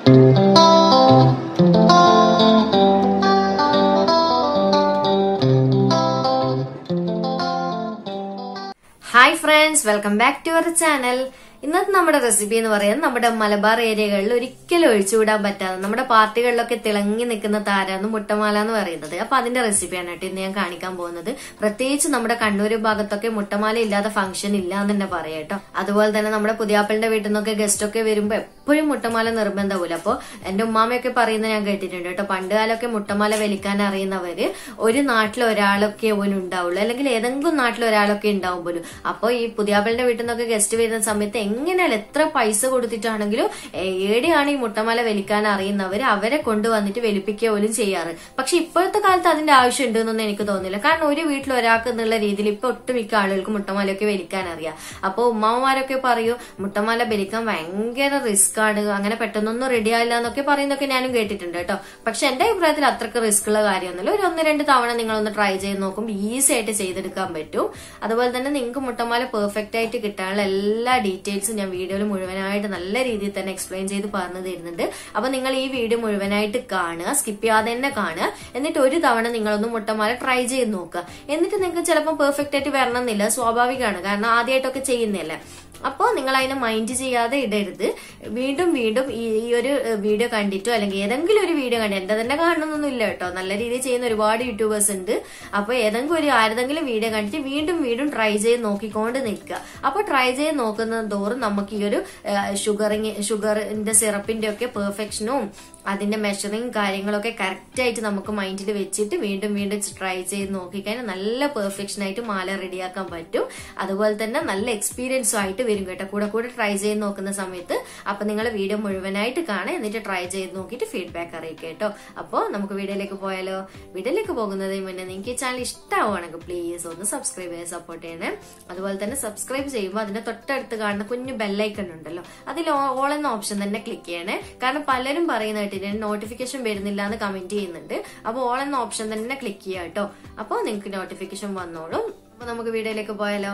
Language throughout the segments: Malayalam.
hi friends welcome back to our channel ഇന്നത്തെ നമ്മുടെ റെസിപ്പി എന്ന് പറയുന്നത് നമ്മുടെ മലബാർ ഏരിയകളിൽ ഒരിക്കലും ഒഴിച്ചുവിടാൻ പറ്റാതെ നമ്മുടെ പാർട്ടികളിലൊക്കെ തിളങ്ങി നിൽക്കുന്ന താരാന്ന് മുട്ടമാല എന്ന് പറയുന്നത് അപ്പൊ അതിന്റെ റെസിപ്പിയാണ് കേട്ടോ ഇന്ന് ഞാൻ കാണിക്കാൻ പോകുന്നത് പ്രത്യേകിച്ച് നമ്മുടെ കണ്ണൂർ ഭാഗത്തൊക്കെ മുട്ടമാല ഇല്ലാതെ ഫംഗ്ഷൻ ഇല്ല എന്ന് തന്നെ പറയാം കേട്ടോ അതുപോലെ തന്നെ നമ്മുടെ പുതിയാപ്പളിന്റെ വീട്ടിൽ നിന്നൊക്കെ ഗസ്റ്റ് ഒക്കെ വരുമ്പോ എപ്പോഴും മുട്ടമാല നിർബന്ധമില്ല അപ്പൊ എന്റെ ഉമ്മാമയൊക്കെ പറയുന്നത് ഞാൻ കേട്ടിട്ടുണ്ട് കേട്ടോ പണ്ട് കാലമൊക്കെ മുട്ടമാല വലിക്കാൻ അറിയുന്നവര് ഒരു നാട്ടിൽ ഒരാളൊക്കെ പോലും ഉണ്ടാവുള്ളൂ അല്ലെങ്കിൽ ഏതെങ്കിലും നാട്ടിൽ ഒരാളൊക്കെ ഉണ്ടാവും പോലും അപ്പൊ ഈ പുതിയാപ്പളിന്റെ വീട്ടിൽ നിന്നൊക്കെ ഗസ്റ്റ് വരുന്ന സമയത്ത് എങ്ങനെയാലും എത്ര പൈസ കൊടുത്തിട്ടാണെങ്കിലും ഏടെയാണ് ഈ മുട്ടമാല വലിക്കാൻ അറിയുന്നവര് അവരെ കൊണ്ടുവന്നിട്ട് വലിപ്പിക്കുക പോലും ചെയ്യാറ് പക്ഷെ ഇപ്പോഴത്തെ കാലത്ത് അതിന്റെ ആവശ്യം ഉണ്ടെന്നൊന്നും എനിക്ക് തോന്നുന്നില്ല കാരണം ഒരു വീട്ടിൽ ഒരാൾക്ക് എന്നുള്ള രീതിയിൽ ഇപ്പൊ ഒട്ടുമിക്ക ആളുകൾക്ക് മുട്ടമാലയൊക്കെ വലിക്കാൻ അറിയാം അപ്പൊ ഉമ്മാമാരൊക്കെ പറയൂ മുട്ടമാല വലിക്കാൻ ഭയങ്കര റിസ്ക് ആണ് അങ്ങനെ പെട്ടെന്നൊന്നും റെഡി ആയില്ല എന്നൊക്കെ പറയുന്നൊക്കെ ഞാനും കേട്ടിട്ടുണ്ട് കേട്ടോ പക്ഷെ എന്റെ അഭിപ്രായത്തിൽ അത്രക്ക് റിസ്ക് ഉള്ള കാര്യമൊന്നുമില്ല ഒരു ഒന്ന് രണ്ട് തവണ നിങ്ങളൊന്ന് ട്രൈ ചെയ്ത് നോക്കുമ്പോൾ ഈസി ആയിട്ട് ചെയ്തെടുക്കാൻ പറ്റും അതുപോലെ തന്നെ നിങ്ങൾക്ക് മുട്ടമാല പെർഫെക്റ്റ് ആയിട്ട് കിട്ടാനുള്ള എല്ലാ ഡീറ്റെയിൽസും ഞാൻ വീഡിയോയിൽ മുഴുവനായിട്ട് നല്ല രീതിയിൽ തന്നെ എക്സ്പ്ലെയിൻ ചെയ്ത് പറഞ്ഞു തരുന്നുണ്ട് അപ്പൊ നിങ്ങൾ ഈ വീഡിയോ മുഴുവനായിട്ട് കാണുക സ്കിപ്പ് ചെയ്യാതെ തന്നെ കാണുക എന്നിട്ട് ഒരു തവണ നിങ്ങളൊന്ന് മുട്ടമാല ട്രൈ ചെയ്ത് നോക്കുക എന്നിട്ട് നിങ്ങൾക്ക് ചിലപ്പോൾ പെർഫെക്റ്റ് ആയിട്ട് വരണമെന്നില്ല സ്വാഭാവികമാണ് കാരണം ആദ്യമായിട്ടൊക്കെ ചെയ്യുന്നില്ല അപ്പോൾ നിങ്ങൾ അതിനെ മൈൻഡ് ചെയ്യാതെ ഇടരുത് വീണ്ടും വീണ്ടും ഈ ഈ ഒരു വീഡിയോ കണ്ടിട്ടോ അല്ലെങ്കിൽ ഏതെങ്കിലും ഒരു വീഡിയോ കണ്ടി എന്റെ തന്നെ കാണണമെന്നൊന്നും ഇല്ല കേട്ടോ നല്ല രീതിയിൽ ചെയ്യുന്ന ഒരുപാട് യൂട്യൂബേഴ്സ് ഉണ്ട് അപ്പോൾ ഏതെങ്കിലും ഒരു ആരെതെങ്കിലും വീഡിയോ കണ്ടിട്ട് വീണ്ടും വീണ്ടും ട്രൈ ചെയ്ത് നോക്കിക്കൊണ്ട് നിൽക്കുക അപ്പോൾ ട്രൈ ചെയ്ത് നോക്കുന്ന തോറും നമുക്ക് ഈ ഒരു ഷുഗറിങ് ഷുഗറിന്റെ സിറപ്പിന്റെ ഒക്കെ പെർഫെക്ഷനും അതിന്റെ മെഷറിങ് കാര്യങ്ങളൊക്കെ കറക്റ്റ് ആയിട്ട് നമുക്ക് മൈൻഡിൽ വെച്ചിട്ട് വീണ്ടും വീണ്ടും ട്രൈ ചെയ്ത് നോക്കിക്കഴിഞ്ഞാൽ നല്ല പെർഫെക്ഷൻ ആയിട്ട് മാല റെഡിയാക്കാൻ പറ്റും അതുപോലെ തന്നെ നല്ല എക്സ്പീരിയൻസും ആയിട്ട് വരും കേട്ടോ കൂടെ കൂടെ ട്രൈ ചെയ്ത് നോക്കുന്ന സമയത്ത് അപ്പൊ നിങ്ങൾ വീഡിയോ മുഴുവനായിട്ട് കാണാം എന്നിട്ട് ട്രൈ ചെയ്ത് നോക്കിയിട്ട് ഫീഡ്ബാക്ക് അറിയിക്കുക കേട്ടോ അപ്പോൾ നമുക്ക് വീഡിയോയിലേക്ക് പോയാലോ വീഡിയോയിലേക്ക് പോകുന്നതിന് മുന്നേ നിങ്ങൾക്ക് ഈ ചാനൽ ഇഷ്ടമാവുകയാണെങ്കിൽ പ്ലീസ് ഒന്ന് സബ്സ്ക്രൈബ് ചെയ്യാൻ സപ്പോർട്ട് ചെയ്യണേ അതുപോലെ തന്നെ സബ്സ്ക്രൈബ് ചെയ്യുമ്പോൾ അതിന്റെ തൊട്ടടുത്ത് കാണുന്ന കുഞ്ഞു ബെല്ലൈക്കൺ ഉണ്ടല്ലോ അതിൽ ഓൾ എന്ന ഓപ്ഷൻ തന്നെ ക്ലിക്ക് ചെയ്യണേ കാരണം പലരും പറയുന്ന കേട്ടിട്ട് നോട്ടിഫിക്കേഷൻ വരുന്നില്ല എന്ന് കമന്റ് ചെയ്യുന്നുണ്ട് അപ്പോൾ ഓൾ എന്ന ഓപ്ഷൻ തന്നെ ക്ലിക്ക് ചെയ്യാം കേട്ടോ അപ്പോൾ നിങ്ങൾക്ക് നോട്ടിഫിക്കേഷൻ വന്നോളും അപ്പൊ നമുക്ക് വീഡിയോയിലേക്ക് പോയാലോ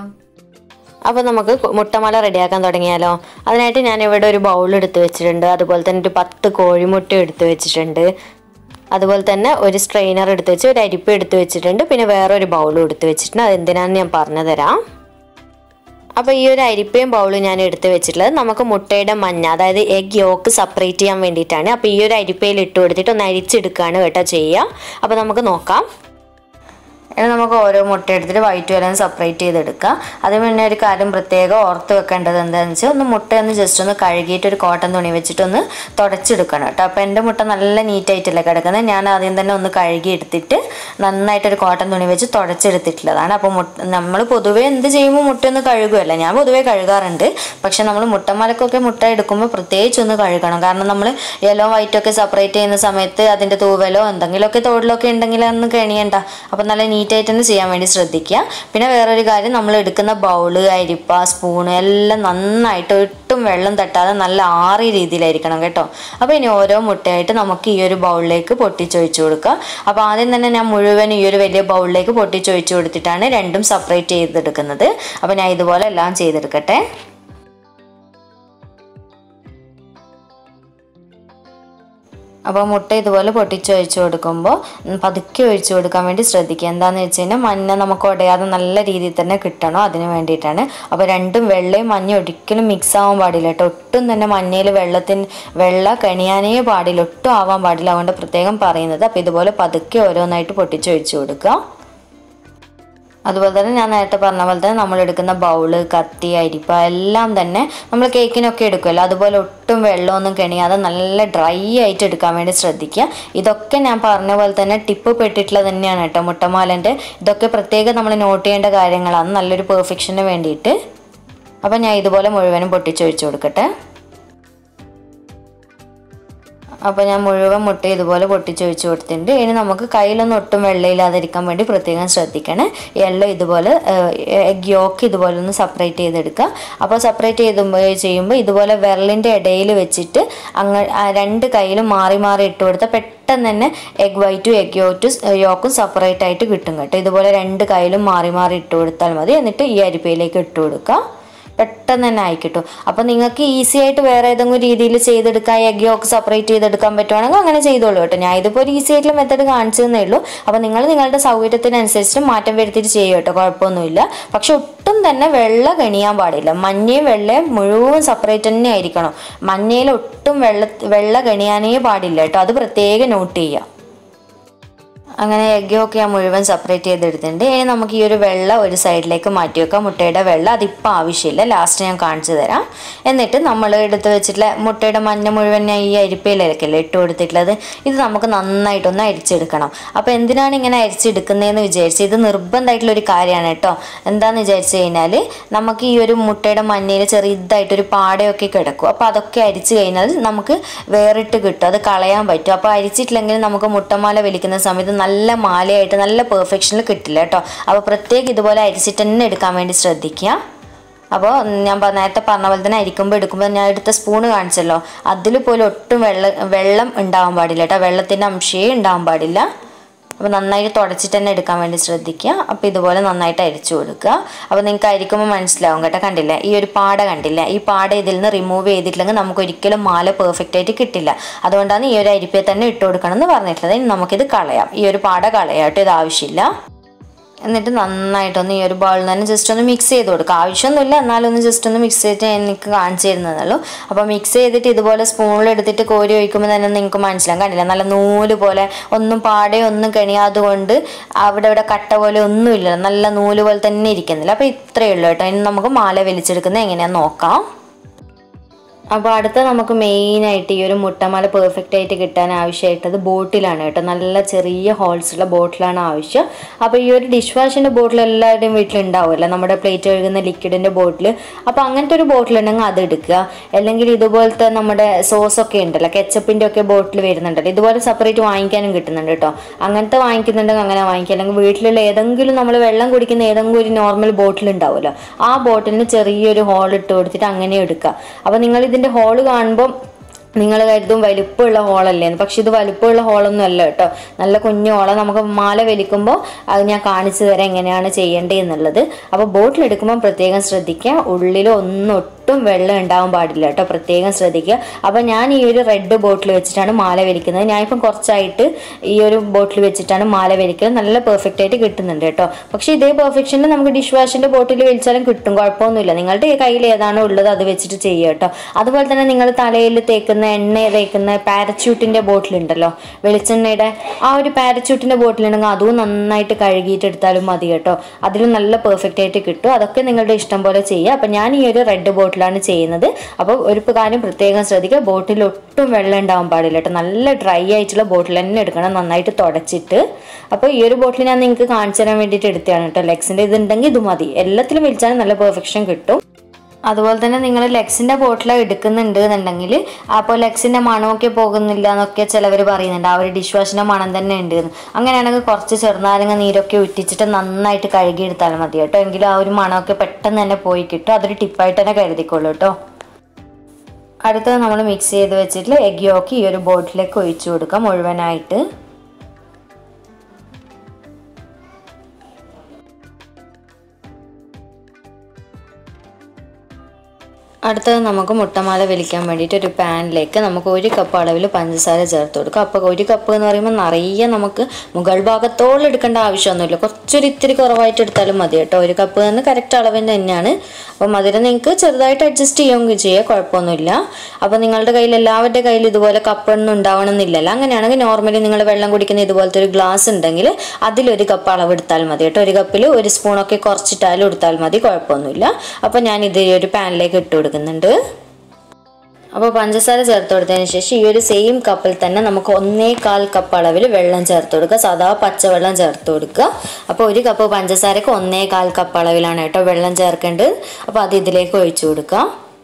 അപ്പോൾ നമുക്ക് മുട്ടമാല റെഡിയാക്കാൻ തുടങ്ങിയാലോ അതിനായിട്ട് ഞാൻ ഇവിടെ ഒരു ബൗൾ എടുത്ത് വെച്ചിട്ടുണ്ട് അതുപോലെ തന്നെ ഒരു പത്ത് കോഴിമുട്ട എടുത്ത് വെച്ചിട്ടുണ്ട് അതുപോലെ തന്നെ ഒരു സ്ട്രെയിനർ എടുത്ത് വെച്ച് ഒരു അരിപ്പ് എടുത്ത് വെച്ചിട്ടുണ്ട് പിന്നെ വേറെ ഒരു ബൗളും എടുത്ത് വെച്ചിട്ടുണ്ട് അത് എന്തിനാന്ന് ഞാൻ പറഞ്ഞു തരാം അപ്പോൾ ഈ ഒരു അരിപ്പയും ബൗളും ഞാൻ എടുത്ത് വെച്ചിട്ടുള്ളത് നമുക്ക് മുട്ടയുടെ മഞ്ഞ അതായത് എഗ് യോക്ക് സെപ്പറേറ്റ് ചെയ്യാൻ വേണ്ടിയിട്ടാണ് അപ്പോൾ ഈ ഒരു അരിപ്പയിൽ ഇട്ട് കൊടുത്തിട്ട് ഒന്ന് അരിച്ചെടുക്കുകയാണ് കേട്ടോ ചെയ്യുക അപ്പോൾ നമുക്ക് നോക്കാം ഇനി നമുക്ക് ഓരോ മുട്ട എടുത്തിട്ട് വൈറ്റ് വരാൻ സെപ്പറേറ്റ് ചെയ്തെടുക്കുക അതിന് മുന്നേ ഒരു കാര്യം പ്രത്യേകം ഓർത്ത് വെക്കേണ്ടത് എന്താണെന്ന് വെച്ചാൽ ഒന്ന് മുട്ട ഒന്ന് ജസ്റ്റ് ഒന്ന് കഴുകിയിട്ട് ഒരു കോട്ടൺ തുണി വെച്ചിട്ട് ഒന്ന് തുടച്ചെടുക്കണം കേട്ടോ അപ്പോൾ എൻ്റെ മുട്ട നല്ല നീറ്റായിട്ടല്ലേ കിടക്കുന്നത് ഞാൻ ആദ്യം തന്നെ ഒന്ന് കഴുകി എടുത്തിട്ട് നന്നായിട്ടൊരു കോട്ടൺ തുണി വെച്ച് തുടച്ചെടുത്തിട്ടുള്ളതാണ് അപ്പോൾ മുട്ട നമ്മൾ പൊതുവേ എന്ത് ചെയ്യുമ്പോൾ മുട്ട ഒന്ന് കഴുകുമല്ല ഞാൻ പൊതുവേ കഴുകാറുണ്ട് പക്ഷെ നമ്മൾ മുട്ടമലക്കൊക്കെ മുട്ട എടുക്കുമ്പോൾ പ്രത്യേകിച്ച് ഒന്ന് കഴുകണം കാരണം നമ്മൾ യെല്ലോ വൈറ്റ് ഒക്കെ സെപ്പറേറ്റ് ചെയ്യുന്ന സമയത്ത് അതിൻ്റെ തൂവലോ എന്തെങ്കിലുമൊക്കെ തോടിലൊക്കെ ഉണ്ടെങ്കിൽ അന്ന് കെണിയണ്ട അപ്പോൾ നല്ല നീറ്റായിട്ട് തന്നെ ചെയ്യാൻ വേണ്ടി ശ്രദ്ധിക്കുക പിന്നെ വേറൊരു കാര്യം നമ്മൾ എടുക്കുന്ന ബൗള് അരിപ്പ സ്പൂണ് എല്ലാം നന്നായിട്ട് ഒട്ടും വെള്ളം തട്ടാതെ നല്ല ആറിയ രീതിയിലായിരിക്കണം കേട്ടോ അപ്പോൾ ഇനി ഓരോ മുട്ടയായിട്ട് നമുക്ക് ഈ ഒരു ബൗളിലേക്ക് പൊട്ടിച്ചൊഴിച്ച് കൊടുക്കുക അപ്പോൾ ആദ്യം തന്നെ ഞാൻ മുഴുവൻ ഈ ഒരു വലിയ ബൗളിലേക്ക് പൊട്ടിച്ചൊഴിച്ച് കൊടുത്തിട്ടാണ് രണ്ടും സെപ്പറേറ്റ് ചെയ്തെടുക്കുന്നത് അപ്പോൾ ഞാൻ ഇതുപോലെ എല്ലാം ചെയ്തെടുക്കട്ടെ അപ്പോൾ മുട്ട ഇതുപോലെ പൊട്ടിച്ച് ഒഴിച്ച് കൊടുക്കുമ്പോൾ പതുക്കെ ഒഴിച്ച് കൊടുക്കാൻ വേണ്ടി ശ്രദ്ധിക്കുക എന്താണെന്ന് വെച്ച് കഴിഞ്ഞാൽ മഞ്ഞ നമുക്ക് ഉടയാതെ നല്ല രീതിയിൽ തന്നെ കിട്ടണം അതിന് വേണ്ടിയിട്ടാണ് അപ്പോൾ രണ്ടും വെള്ളയും മഞ്ഞയും ഒരിക്കലും മിക്സ് ആവാൻ പാടില്ല കേട്ടോ ഒട്ടും തന്നെ മഞ്ഞയിൽ വെള്ളത്തിന് വെള്ള കണിയാനേ പാടില്ല ഒട്ടും ആവാൻ പാടില്ല അതുകൊണ്ട് പ്രത്യേകം പറയുന്നത് അപ്പോൾ ഇതുപോലെ പതുക്കെ ഓരോന്നായിട്ട് പൊട്ടിച്ച് ഒഴിച്ച് കൊടുക്കുക അതുപോലെ തന്നെ ഞാൻ നേരത്തെ പറഞ്ഞ പോലെ തന്നെ നമ്മൾ എടുക്കുന്ന ബൗള് കത്തി അരിപ്പ എല്ലാം തന്നെ നമ്മൾ കേക്കിനൊക്കെ എടുക്കുമല്ലോ അതുപോലെ ഒട്ടും വെള്ളമൊന്നും കെണിയാതെ നല്ല ഡ്രൈ ആയിട്ട് എടുക്കാൻ വേണ്ടി ശ്രദ്ധിക്കുക ഇതൊക്കെ ഞാൻ പറഞ്ഞ പോലെ തന്നെ ടിപ്പ് പെട്ടിട്ടുള്ളത് തന്നെയാണ് കേട്ടോ മുട്ടമാലൻ്റെ ഇതൊക്കെ പ്രത്യേകം നമ്മൾ നോട്ട് ചെയ്യേണ്ട കാര്യങ്ങളാണ് നല്ലൊരു പെർഫെക്ഷന് വേണ്ടിയിട്ട് അപ്പം ഞാൻ ഇതുപോലെ മുഴുവനും പൊട്ടിച്ചൊഴിച്ച് കൊടുക്കട്ടെ അപ്പോൾ ഞാൻ മുഴുവൻ മുട്ട ഇതുപോലെ പൊട്ടിച്ചൊഴിച്ച് കൊടുത്തിട്ടുണ്ട് ഇനി നമുക്ക് കയ്യിലൊന്നും ഒട്ടും വെള്ളയില്ലാതിരിക്കാൻ വേണ്ടി പ്രത്യേകം ശ്രദ്ധിക്കണം എല്ലോ ഇതുപോലെ എഗ് യോക്ക് ഇതുപോലെ ഒന്ന് സെപ്പറേറ്റ് ചെയ്തെടുക്കുക അപ്പോൾ സെപ്പറേറ്റ് ചെയ്തുമ്പോൾ ചെയ്യുമ്പോൾ ഇതുപോലെ വിരലിൻ്റെ ഇടയിൽ വെച്ചിട്ട് അങ്ങ് ആ രണ്ട് കയ്യിലും മാറി മാറി ഇട്ട് കൊടുത്താൽ പെട്ടെന്ന് തന്നെ എഗ് വൈറ്റും എഗ് യോറ്റും യോക്കും സെപ്പറേറ്റ് ആയിട്ട് കിട്ടും കേട്ടോ ഇതുപോലെ രണ്ട് കയ്യിലും മാറി മാറി ഇട്ട് കൊടുത്താൽ മതി എന്നിട്ട് ഈ അരിപ്പയിലേക്ക് ഇട്ട് കൊടുക്കുക പെട്ടെന്ന് തന്നെ ആയി കിട്ടും അപ്പോൾ നിങ്ങൾക്ക് ഈസി ആയിട്ട് വേറെ ഏതെങ്കിലും രീതിയിൽ ചെയ്തെടുക്കാൻ എഗ് യോക്ക് സെപ്പറേറ്റ് ചെയ്തെടുക്കാൻ പറ്റുവാണെങ്കിൽ അങ്ങനെ ചെയ്തോളൂ കേട്ടോ ഞാൻ ഇതിപ്പോൾ ഒരു ഈസി ആയിട്ടുള്ള മെത്തേഡ് കാണിച്ചു തന്നേ ഉള്ളൂ അപ്പോൾ നിങ്ങൾ നിങ്ങളുടെ സൗകര്യത്തിനനുസരിച്ച് മാറ്റം വരുത്തിയിട്ട് ചെയ്യും കേട്ടോ കുഴപ്പമൊന്നുമില്ല പക്ഷെ ഒട്ടും തന്നെ വെള്ള കണിയാൻ പാടില്ല മഞ്ഞയും വെള്ളയും മുഴുവൻ സെപ്പറേറ്റ് തന്നെ ആയിരിക്കണം മഞ്ഞയിൽ ഒട്ടും വെള്ള വെള്ള കണിയാനേ പാടില്ല കേട്ടോ അത് പ്രത്യേകം നോട്ട് ചെയ്യുക അങ്ങനെ എഗ്ഗൊക്കെ ഞാൻ മുഴുവൻ സെപ്പറേറ്റ് ചെയ്തെടുത്തിട്ടുണ്ട് ഇനി നമുക്ക് ഈ ഒരു വെള്ള ഒരു സൈഡിലേക്ക് മാറ്റി വെക്കാം മുട്ടയുടെ വെള്ള അതിപ്പോൾ ആവശ്യമില്ല ലാസ്റ്റ് ഞാൻ കാണിച്ചു തരാം എന്നിട്ട് നമ്മൾ എടുത്ത് വെച്ചിട്ടുള്ള മുട്ടയുടെ മഞ്ഞ മുഴുവൻ ഞാൻ ഈ അരിപ്പയിലേക്കല്ലേ ഇട്ട് കൊടുത്തിട്ടുള്ളത് ഇത് നമുക്ക് നന്നായിട്ടൊന്ന് അരിച്ചെടുക്കണം അപ്പോൾ എന്തിനാണ് ഇങ്ങനെ അരിച്ചെടുക്കുന്നതെന്ന് വിചാരിച്ച് ഇത് നിർബന്ധമായിട്ടുള്ള ഒരു കാര്യമാണ് കേട്ടോ എന്താണെന്ന് വിചാരിച്ചു കഴിഞ്ഞാൽ നമുക്ക് ഈ ഒരു മുട്ടയുടെ മഞ്ഞയിൽ ചെറുതായിട്ടൊരു പാടയൊക്കെ കിടക്കും അപ്പോൾ അതൊക്കെ അരിച്ചു കഴിഞ്ഞാൽ നമുക്ക് വേറിട്ട് കിട്ടും അത് കളയാൻ പറ്റും അപ്പോൾ അരിച്ചിട്ടില്ലെങ്കിൽ നമുക്ക് മുട്ടമാല വലിക്കുന്ന സമയത്ത് നല്ല മാലയായിട്ട് നല്ല പെർഫെക്ഷനിൽ കിട്ടില്ല കേട്ടോ അപ്പോൾ പ്രത്യേകം ഇതുപോലെ അരിച്ചിട്ട് തന്നെ എടുക്കാൻ വേണ്ടി ശ്രദ്ധിക്കുക അപ്പോൾ ഞാൻ പ- നേരത്തെ പറഞ്ഞ പോലെ തന്നെ അരിക്കുമ്പോൾ എടുക്കുമ്പോൾ ഞാൻ എടുത്ത സ്പൂണ് കാണിച്ചല്ലോ അതിൽ പോലും ഒട്ടും വെള്ള വെള്ളം ഉണ്ടാവാൻ പാടില്ല കേട്ടോ വെള്ളത്തിൻ്റെ അംശയേ ഉണ്ടാവാൻ പാടില്ല അപ്പോൾ നന്നായിട്ട് തുടച്ചിട്ട് തന്നെ എടുക്കാൻ വേണ്ടി ശ്രദ്ധിക്കുക അപ്പോൾ ഇതുപോലെ നന്നായിട്ട് അരിച്ചു കൊടുക്കുക അപ്പോൾ നിങ്ങൾക്ക് അരിക്കുമ്പോൾ മനസ്സിലാവും കേട്ടോ കണ്ടില്ലേ ഈ ഒരു പാട കണ്ടില്ല ഈ പാട ഇതിൽ നിന്ന് റിമൂവ് ചെയ്തിട്ടില്ലെങ്കിൽ നമുക്ക് ഒരിക്കലും മാല പെർഫെക്റ്റ് ആയിട്ട് കിട്ടില്ല അതുകൊണ്ടാണ് ഈ ഒരു അരിപ്പയെ തന്നെ ഇട്ട് കൊടുക്കണം എന്ന് പറഞ്ഞിട്ടുള്ളത് ഇനി നമുക്കിത് കളയാം ഈ ഒരു പാട കളയാം കേട്ടോ ഇത് ആവശ്യമില്ല എന്നിട്ട് നന്നായിട്ടൊന്ന് ഈ ഒരു ബൗളിൽ തന്നെ ജസ്റ്റ് ഒന്ന് മിക്സ് ചെയ്ത് കൊടുക്കുക ആവശ്യമൊന്നുമില്ല എന്നാലും ഒന്ന് ജസ്റ്റ് ഒന്ന് മിക്സ് ചെയ്തിട്ട് എനിക്ക് കാണിച്ചു തരുന്നതുള്ളൂ അപ്പോൾ മിക്സ് ചെയ്തിട്ട് ഇതുപോലെ സ്പൂണിൽ എടുത്തിട്ട് കോരി ഒഴിക്കുമ്പോൾ തന്നെ നിങ്ങൾക്ക് മനസ്സിലാവും കണ്ടില്ല നല്ല നൂല് പോലെ ഒന്നും പാടെ ഒന്നും കണിയാതെ കൊണ്ട് അവിടെ ഇവിടെ കട്ട പോലെ ഒന്നുമില്ല നല്ല നൂല് പോലെ തന്നെ ഇരിക്കുന്നില്ല അപ്പോൾ ഇത്രയേ ഉള്ളൂ കേട്ടോ ഇനി നമുക്ക് മാല വലിച്ചെടുക്കുന്നത് എങ്ങനെയാണെന്ന് നോക്കാം അപ്പോൾ അടുത്ത നമുക്ക് മെയിനായിട്ട് ഈ ഒരു മുട്ടമാല പെർഫെക്റ്റ് ആയിട്ട് കിട്ടാൻ ആവശ്യമായിട്ടത് ബോട്ടിലാണ് കേട്ടോ നല്ല ചെറിയ ഹോൾസ് ഉള്ള ബോട്ടിലാണ് ആവശ്യം അപ്പോൾ ഈ ഒരു ഡിഷ് വാഷിൻ്റെ ബോട്ടിൽ എല്ലാവരുടെയും വീട്ടിലുണ്ടാവുമല്ലോ നമ്മുടെ പ്ലേറ്റ് കഴുകുന്ന ലിക്വിഡിൻ്റെ ബോട്ടിൽ അപ്പോൾ അങ്ങനത്തെ ഒരു ബോട്ടിൽ ഉണ്ടെങ്കിൽ അത് എടുക്കുക അല്ലെങ്കിൽ ഇതുപോലത്തെ നമ്മുടെ സോസൊക്കെ ഉണ്ടല്ലോ കെച്ചപ്പിൻ്റെ ഒക്കെ ബോട്ടിൽ വരുന്നുണ്ടല്ലോ ഇതുപോലെ സെപ്പറേറ്റ് വാങ്ങിക്കാനും കിട്ടുന്നുണ്ട് കേട്ടോ അങ്ങനത്തെ വാങ്ങിക്കുന്നുണ്ടെങ്കിൽ അങ്ങനെ വാങ്ങിക്കുക അല്ലെങ്കിൽ വീട്ടിലുള്ള ഏതെങ്കിലും നമ്മൾ വെള്ളം കുടിക്കുന്ന ഏതെങ്കിലും ഒരു നോർമൽ ബോട്ടിൽ ഉണ്ടാവുമല്ലോ ആ ബോട്ടിലിന് ചെറിയൊരു ഹോൾ ഇട്ട് കൊടുത്തിട്ട് അങ്ങനെ എടുക്കുക അപ്പോൾ നിങ്ങൾ ഇതിൻ്റെ ഹോള് കാണുമ്പോൾ നിങ്ങൾ കരുതും വലിപ്പമുള്ള ഹോളല്ലേന്ന് പക്ഷെ ഇത് വലിപ്പമുള്ള ഹോളൊന്നും അല്ല കേട്ടോ നല്ല കുഞ്ഞു ഹോള നമുക്ക് മാല വലിക്കുമ്പോൾ അത് ഞാൻ കാണിച്ചു തരാം എങ്ങനെയാണ് ചെയ്യേണ്ടത് എന്നുള്ളത് അപ്പോൾ ബോട്ടിൽ എടുക്കുമ്പോൾ പ്രത്യേകം ശ്രദ്ധിക്കുക ഉള്ളിൽ ഒന്നും ഒട്ടും വെള്ളം ഉണ്ടാവാൻ പാടില്ല കേട്ടോ പ്രത്യേകം ശ്രദ്ധിക്കുക അപ്പോൾ ഞാൻ ഈ ഒരു റെഡ് ബോട്ടിൽ വെച്ചിട്ടാണ് മാല വലിക്കുന്നത് ഞാനിപ്പം കുറച്ചായിട്ട് ഈ ഒരു ബോട്ടിൽ വെച്ചിട്ടാണ് മാല വലിക്കുന്നത് നല്ല പെർഫെക്റ്റ് ആയിട്ട് കിട്ടുന്നുണ്ട് കേട്ടോ പക്ഷേ ഇതേ പെർഫെക്ഷനിൽ നമുക്ക് ഡിഷ് വാഷിൻ്റെ ബോട്ടിൽ വലിച്ചാലും കിട്ടും കുഴപ്പമൊന്നുമില്ല നിങ്ങളുടെ കയ്യിൽ ഏതാണോ ഉള്ളത് അത് വെച്ചിട്ട് ചെയ്യുക കേട്ടോ അതുപോലെ തന്നെ നിങ്ങൾ തലയിൽ തേക്കുന്ന എണ്ണ തേക്കുന്ന പാരച്യൂട്ടിൻ്റെ ബോട്ടിൽ ഉണ്ടല്ലോ വെളിച്ചെണ്ണയുടെ ആ ഒരു പാരച്യൂട്ടിൻ്റെ ബോട്ടിലുണ്ടെങ്കിൽ അതും നന്നായിട്ട് കഴുകിയിട്ട് എടുത്താലും മതി കേട്ടോ അതിലും നല്ല പെർഫെക്റ്റ് ആയിട്ട് കിട്ടും അതൊക്കെ നിങ്ങളുടെ ഇഷ്ടം പോലെ ചെയ്യുക അപ്പം ഞാൻ ഈ ഒരു റെഡ് ബോട്ടിലാണ് ചെയ്യുന്നത് അപ്പോൾ ഒരു കാര്യം പ്രത്യേകം ശ്രദ്ധിക്കുക ബോട്ടിൽ ഒട്ടും വെള്ളം ഉണ്ടാവാൻ പാടില്ല കേട്ടോ നല്ല ഡ്രൈ ആയിട്ടുള്ള ബോട്ടിൽ തന്നെ എടുക്കണം നന്നായിട്ട് തുടച്ചിട്ട് അപ്പോൾ ഈ ഒരു ബോട്ടിൽ ഞാൻ നിങ്ങൾക്ക് കാണിച്ചു തരാൻ വേണ്ടിയിട്ട് എടുത്തതാണ് കേട്ടോ ലെക്സിൻ്റെ ഇതുണ്ടെങ്കിൽ ഇത് മതി എല്ലാത്തിലും വലിച്ചാലും നല്ല പെർഫെക്ഷൻ കിട്ടും അതുപോലെ തന്നെ നിങ്ങൾ ലെക്സിൻ്റെ ബോട്ടിൽ എടുക്കുന്നുണ്ട് എന്നുണ്ടെങ്കിൽ അപ്പോൾ ലെക്സിൻ്റെ മണമൊക്കെ പോകുന്നില്ല എന്നൊക്കെ ചിലവർ പറയുന്നുണ്ട് ആ ഒരു ഡിഷ് വാഷിൻ്റെ മണം തന്നെ ഉണ്ട് എന്ന് അങ്ങനെയാണെങ്കിൽ കുറച്ച് ചെറുനാരങ്ങ നീരൊക്കെ ഉറ്റിച്ചിട്ട് നന്നായിട്ട് കഴുകിയെടുത്താൽ മതി കേട്ടോ എങ്കിലും ആ ഒരു മണമൊക്കെ പെട്ടെന്ന് തന്നെ പോയി കിട്ടും അതൊരു ടിപ്പായിട്ട് തന്നെ കരുതിക്കോളൂ കേട്ടോ അടുത്തത് നമ്മൾ മിക്സ് ചെയ്ത് വെച്ചിട്ട് എഗ് യോക്ക് ഈ ഒരു ബോട്ടിലേക്ക് ഒഴിച്ചു കൊടുക്കാം മുഴുവനായിട്ട് അടുത്തത് നമുക്ക് മുട്ടമാല വലിക്കാൻ വേണ്ടിയിട്ട് ഒരു പാനിലേക്ക് നമുക്ക് ഒരു കപ്പ് അളവിൽ പഞ്ചസാര ചേർത്ത് കൊടുക്കുക അപ്പോൾ ഒരു കപ്പ് എന്ന് പറയുമ്പോൾ നിറയെ നമുക്ക് മുകൾ ഭാഗത്തോളം എടുക്കേണ്ട ആവശ്യമൊന്നുമില്ല കുറച്ചൊരു ഇത്തിരി കുറവായിട്ട് എടുത്താലും മതി കേട്ടോ ഒരു കപ്പ് എന്ന് കറക്റ്റ് അളവിന് തന്നെയാണ് അപ്പോൾ മധുരം നിങ്ങൾക്ക് ചെറുതായിട്ട് അഡ്ജസ്റ്റ് ചെയ്യുകയും ചെയ്യുക കുഴപ്പമൊന്നുമില്ല അപ്പോൾ നിങ്ങളുടെ കയ്യിൽ എല്ലാവരുടെ കയ്യിൽ ഇതുപോലെ കപ്പൊന്നും ഉണ്ടാവണമെന്നില്ലല്ലോ അങ്ങനെയാണെങ്കിൽ നോർമലി നിങ്ങൾ വെള്ളം കുടിക്കുന്ന ഇതുപോലത്തെ ഒരു ഗ്ലാസ് ഉണ്ടെങ്കിൽ അതിലൊരു കപ്പ് അളവ് എടുത്താൽ മതി കേട്ടോ ഒരു കപ്പിൽ ഒരു സ്പൂണൊക്കെ കുറച്ചിട്ടാലും എടുത്താൽ മതി കുഴപ്പമൊന്നുമില്ല അപ്പോൾ ഞാൻ ഇത് ഈ ഒരു പാനിലേക്ക് ഇട്ട് കൊടുക്കുന്നുണ്ട് അപ്പോൾ പഞ്ചസാര ചേർത്ത് കൊടുത്തതിന് ശേഷം ഈ ഒരു സെയിം കപ്പിൽ തന്നെ നമുക്ക് ഒന്നേകാൽ കപ്പ് അളവിൽ വെള്ളം ചേർത്ത് കൊടുക്കുക സാധാ പച്ചവെള്ളം ചേർത്ത് കൊടുക്കുക അപ്പോൾ ഒരു കപ്പ് പഞ്ചസാരക്ക് ഒന്നേകാൽ കപ്പ് അളവിലാണ് കേട്ടോ വെള്ളം ചേർക്കേണ്ടത് അപ്പോൾ അത് ഇതിലേക്ക് ഒഴിച്ചു കൊടുക്കുക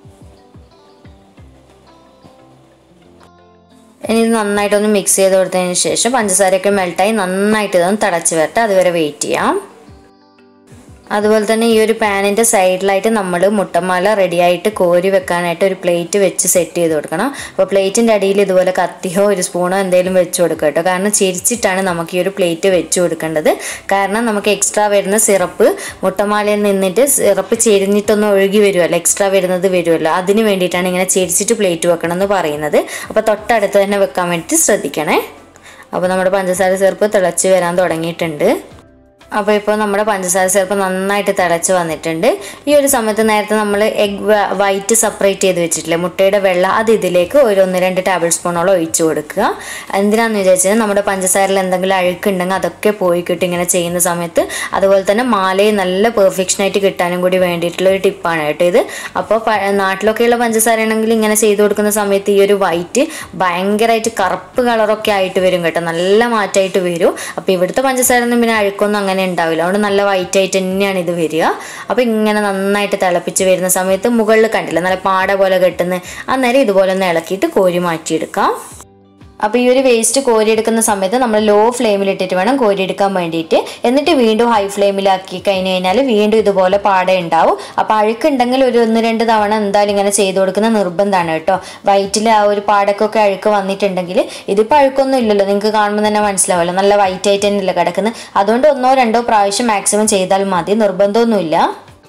ഇനി ഇത് നന്നായിട്ടൊന്ന് മിക്സ് ചെയ്ത് കൊടുത്തതിന് ശേഷം പഞ്ചസാരയൊക്കെ മെൽട്ടായി നന്നായിട്ട് ഇതൊന്ന് തിളച്ച് വരട്ടെ അതുവരെ വെയിറ്റ് ചെയ്യാം അതുപോലെ തന്നെ ഈ ഒരു പാനിൻ്റെ സൈഡിലായിട്ട് നമ്മൾ മുട്ടമാല റെഡിയായിട്ട് കോരി വെക്കാനായിട്ട് ഒരു പ്ലേറ്റ് വെച്ച് സെറ്റ് ചെയ്ത് കൊടുക്കണം അപ്പോൾ പ്ലേറ്റിൻ്റെ അടിയിൽ ഇതുപോലെ കത്തിയോ ഒരു സ്പൂണോ എന്തെങ്കിലും വെച്ച് കൊടുക്കുക കേട്ടോ കാരണം ചിരിച്ചിട്ടാണ് നമുക്ക് ഈ ഒരു പ്ലേറ്റ് വെച്ച് കൊടുക്കേണ്ടത് കാരണം നമുക്ക് എക്സ്ട്രാ വരുന്ന സിറപ്പ് മുട്ടമാലയിൽ നിന്നിട്ട് സിറപ്പ് ചെരിഞ്ഞിട്ടൊന്ന് ഒഴുകി വരുമല്ലോ എക്സ്ട്രാ വരുന്നത് വരുമല്ലോ അതിന് വേണ്ടിയിട്ടാണ് ഇങ്ങനെ ചെരിച്ചിട്ട് പ്ലേറ്റ് വെക്കണം എന്ന് പറയുന്നത് അപ്പോൾ തൊട്ടടുത്ത് തന്നെ വെക്കാൻ വേണ്ടിയിട്ട് ശ്രദ്ധിക്കണേ അപ്പോൾ നമ്മുടെ പഞ്ചസാര സിറപ്പ് തിളച്ച് വരാൻ തുടങ്ങിയിട്ടുണ്ട് അപ്പോൾ ഇപ്പോൾ നമ്മുടെ പഞ്ചസാര സിറപ്പ് നന്നായിട്ട് തിളച്ച് വന്നിട്ടുണ്ട് ഈ ഒരു സമയത്ത് നേരത്തെ നമ്മൾ എഗ് വൈറ്റ് സെപ്പറേറ്റ് ചെയ്ത് വെച്ചിട്ടില്ലേ മുട്ടയുടെ വെള്ള അത് ഇതിലേക്ക് ഒരു ഒന്ന് രണ്ട് ടേബിൾ സ്പൂണോളം ഒഴിച്ചു കൊടുക്കുക എന്തിനാന്ന് വിചാരിച്ചാൽ നമ്മുടെ പഞ്ചസാരയിൽ എന്തെങ്കിലും അഴുക്കുണ്ടെങ്കിൽ അതൊക്കെ പോയി കിട്ടും ഇങ്ങനെ ചെയ്യുന്ന സമയത്ത് അതുപോലെ തന്നെ മാലയെ നല്ല പെർഫെക്ഷനായിട്ട് കിട്ടാനും കൂടി വേണ്ടിയിട്ടുള്ള ഒരു ടിപ്പാണ് കേട്ടോ ഇത് അപ്പോൾ പ- നാട്ടിലൊക്കെയുള്ള പഞ്ചസാര ആണെങ്കിൽ ഇങ്ങനെ ചെയ്ത് കൊടുക്കുന്ന സമയത്ത് ഈ ഒരു വൈറ്റ് ഭയങ്കരമായിട്ട് കറുപ്പ് കളറൊക്കെ ആയിട്ട് വരും കേട്ടോ നല്ല മാറ്റമായിട്ട് വരും അപ്പോൾ ഇവിടുത്തെ പഞ്ചസാര ഒന്നും പിന്നെ അഴുക്കൊന്നും അങ്ങനെ ഉണ്ടാവില്ല അതുകൊണ്ട് നല്ല വൈറ്റ് ആയിട്ട് തന്നെയാണ് ഇത് വരിക അപ്പോൾ ഇങ്ങനെ നന്നായിട്ട് തിളപ്പിച്ച് വരുന്ന സമയത്ത് മുകളിൽ കണ്ടില്ല നല്ല പാട പോലെ കെട്ടുന്ന അന്നേരം ഇതുപോലെ ഒന്ന് ഇളക്കിയിട്ട് കോരി മാറ്റിയെടുക്കാം അപ്പോൾ ഈ ഒരു വേസ്റ്റ് കോരിയെടുക്കുന്ന സമയത്ത് നമ്മൾ ലോ ഫ്ലെയിമിലിട്ടിട്ട് വേണം കോരിയെടുക്കാൻ വേണ്ടിയിട്ട് എന്നിട്ട് വീണ്ടും ഹൈ ഫ്ലെയിമിലാക്കി കഴിഞ്ഞ് കഴിഞ്ഞാൽ വീണ്ടും ഇതുപോലെ പാട ഉണ്ടാവും അപ്പോൾ അഴുക്കുണ്ടെങ്കിൽ ഒരു ഒന്ന് രണ്ട് തവണ എന്തായാലും ഇങ്ങനെ ചെയ്ത് കൊടുക്കുന്ന നിർബന്ധമാണ് കേട്ടോ വൈറ്റിൽ ആ ഒരു പാടക്കൊക്കെ അഴുക്ക് വന്നിട്ടുണ്ടെങ്കിൽ ഇതിപ്പോൾ അഴുക്കൊന്നും ഇല്ലല്ലോ നിങ്ങൾക്ക് കാണുമ്പോൾ തന്നെ മനസ്സിലാവുമല്ലോ നല്ല വൈറ്റ് ആയിട്ട് തന്നെയല്ലേ കിടക്കുന്നത് അതുകൊണ്ട് ഒന്നോ രണ്ടോ പ്രാവശ്യം മാക്സിമം ചെയ്താൽ മതി നിർബന്ധമൊന്നുമില്ല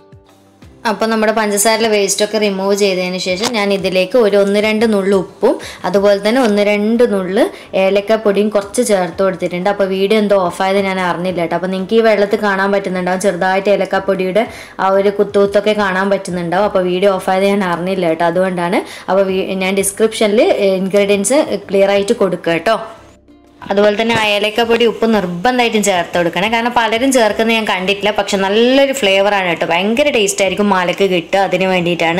അപ്പോൾ നമ്മുടെ പഞ്ചസാരയിലെ വേസ്റ്റൊക്കെ റിമൂവ് ചെയ്തതിന് ശേഷം ഞാൻ ഇതിലേക്ക് ഒരു ഒന്ന് രണ്ട് നുള്ളു ഉപ്പും അതുപോലെ തന്നെ ഒന്ന് രണ്ട് നുള്ളു ഏലക്കപ്പൊടിയും കുറച്ച് ചേർത്ത് കൊടുത്തിട്ടുണ്ട് അപ്പോൾ വീഡിയോ എന്തോ ഓഫായത് ഞാൻ അറിഞ്ഞില്ല കേട്ടോ അപ്പോൾ നിങ്ങൾക്ക് ഈ വെള്ളത്തിൽ കാണാൻ പറ്റുന്നുണ്ടാവും ചെറുതായിട്ട് ഏലക്കപ്പൊടിയുടെ ആ ഒരു കുത്തുകുത്തൊക്കെ കാണാൻ പറ്റുന്നുണ്ടാവും അപ്പോൾ വീഡിയോ ഓഫായത് ഞാൻ അറിഞ്ഞില്ല കേട്ടോ അതുകൊണ്ടാണ് അപ്പോൾ വീ- ഞാൻ ഡിസ്ക്രിപ്ഷനിൽ ഇൻഗ്രീഡിയൻസ് ക്ലിയർ ആയിട്ട് കൊടുക്കുക കേട്ടോ അതുപോലെ തന്നെ അയലക്കപ്പൊടി ഉപ്പ് നിർബന്ധമായിട്ടും ചേർത്ത് കൊടുക്കണം കാരണം പലരും ചേർക്കുന്നത് ഞാൻ കണ്ടിട്ടില്ല പക്ഷെ നല്ലൊരു ഫ്ലേവറാണ് കേട്ടോ ഭയങ്കര ടേസ്റ്റ് ആയിരിക്കും മാലക്ക് കിട്ടുക അതിന് വേണ്ടിയിട്ടാണ്